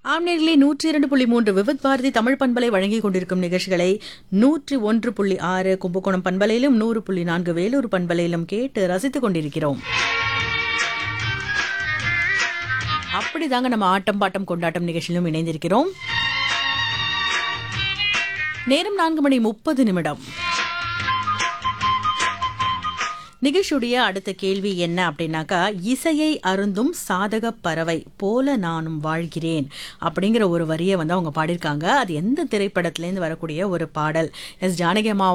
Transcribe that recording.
ஆம்நேரிலே நூற்றி இரண்டு புள்ளி மூன்று விவித் பாரதி தமிழ் பண்பலை வழங்கிக் கொண்டிருக்கும் நிகழ்ச்சிகளை நூற்றி ஒன்று புள்ளி ஆறு கும்பகோணம் பண்பலையிலும் நூறு புள்ளி நான்கு வேலூர் பண்பலையிலும் கேட்டு ரசித்துக் கொண்டிருக்கிறோம் அப்படிதாங்க நம்ம ஆட்டம் பாட்டம் கொண்டாட்டம் நிகழ்ச்சியிலும் இணைந்திருக்கிறோம் நேரம் நான்கு மணி முப்பது நிமிடம் நிகழ்ச்சியுடைய அடுத்த கேள்வி என்ன அப்படின்னாக்கா இசையை அருந்தும் சாதக பறவை போல நானும் வாழ்கிறேன் அப்படிங்கிற ஒரு வரியை வந்து அவங்க பாடியிருக்காங்க அது எந்த திரைப்படத்திலேருந்து வரக்கூடிய ஒரு பாடல் எஸ் ஜானகி அம்மா